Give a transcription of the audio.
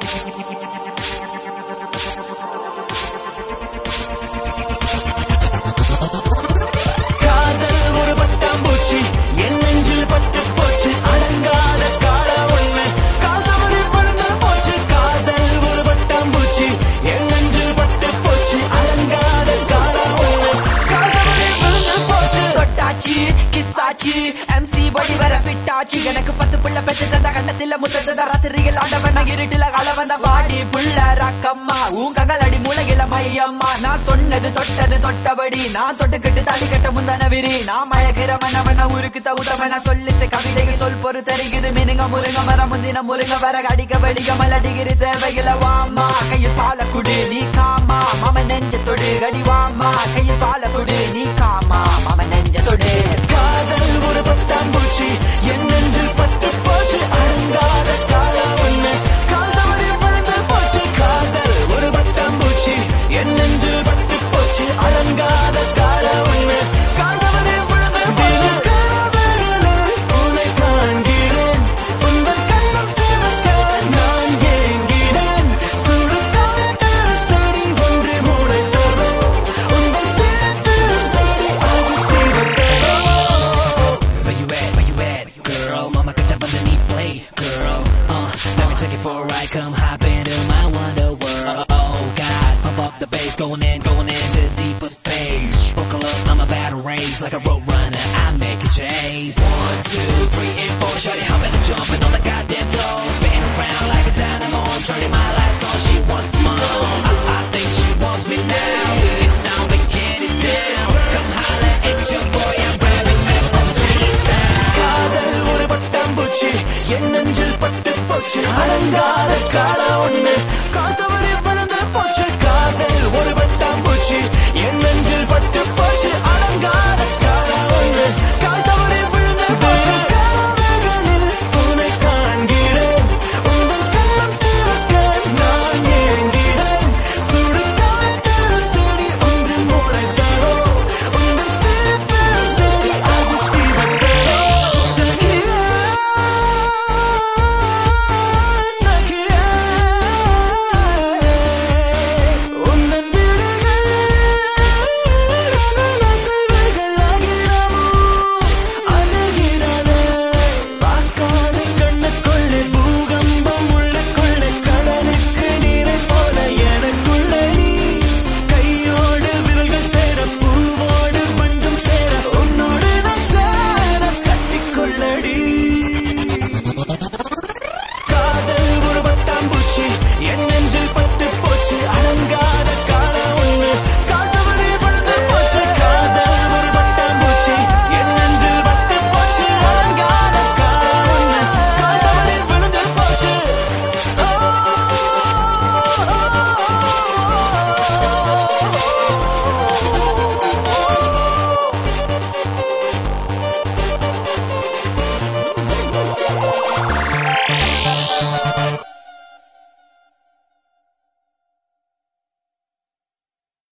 காதல் ஒரு பட்டாம்பூச்சி என் நெஞ்சில் பட்டு போச்சு அடங்காத காட ஒண்ணு காதவரை பறந்து போச்சு காதல் ஒரு பட்டாம்பூச்சி என் நெஞ்சில் பட்டு போச்சு அடங்காத காட ஒண்ணு காதவரை பறந்து போச்சு தொட்டாச்சி கிஸ்ஸாச்சி எம்சி படி வர ஃபிட்டாச்சி எனக்கு பத்து புள்ள பெற்று தந்த கண்ணத்தில் முத்தத ராத்திரியில் ஆண்டவன் இருட்டுல கால வந்த வாடி புள்ள ரக்கம்மா ஊங்கங்கள் அடி மூலகில மையம்மா நான் சொன்னது தொட்டது தொட்டபடி நான் தொட்டுக்கிட்டு தாலி கட்ட முந்தான விரி நான் மயக்கிற மன்னவன ஊருக்கு தகுந்தவன சொல்லி கவிதைகள் சொல் பொறு தருகிறது மினுங்க முருங்க மரம் முந்தின முருங்க வர அடிக்க வடிக மலடிகிரி தேவையில வாமா கையில் பால குடு நீ காமா மாம நெஞ்ச தொடு கடி வாமா கையில் பால குடு நீ காமா மாம நெஞ்ச தொடு காதல் ஒரு பட்டாம்பூச்சி என் நெஞ்சில் பட்டு போச்சு அடங்காத காட ஒண்ணு காதவரை பறந்து போச்சு காதல் ஒரு பட்டாம்பூச்சி என் நெஞ்சில் பட்டு போச்சு அடங்காத காட ஒண்ணு காதவரை பறந்து போச்சு காதலிலே உன்னை காண்கிறேன் உங்கள் கண்ணம் சிவக்க நான் ஏங்கினேன் சுடு காற்றில் செடி ஒன்று முளைத்ததோ உங்கள் சிரிப்பில் செடி அது சிவந்ததோ Where you at? Where you at, girl? Mama got that underneath play, girl. Uh, let me take it for a ride. Come hop into my wonder world. Oh God, pump up the bass, going in, going into deeper space. Buckle up, I'm about to race like a road runner. I make a chase. One, two, three, and four. Shorty hopping and jumping on the goddamn floor, spinning around like a dynamo. Turning my lights on, she wants more. I, I think she wants me now. It's time to get it down. Come holla if it's your boy. I'm grabbing that from G-Town. காதல் ஒரு பட்டாம்பூச்சி என் நெஞ்சில் பட்டு போச்சு அடங்காத காட ஒண்ணு காத்து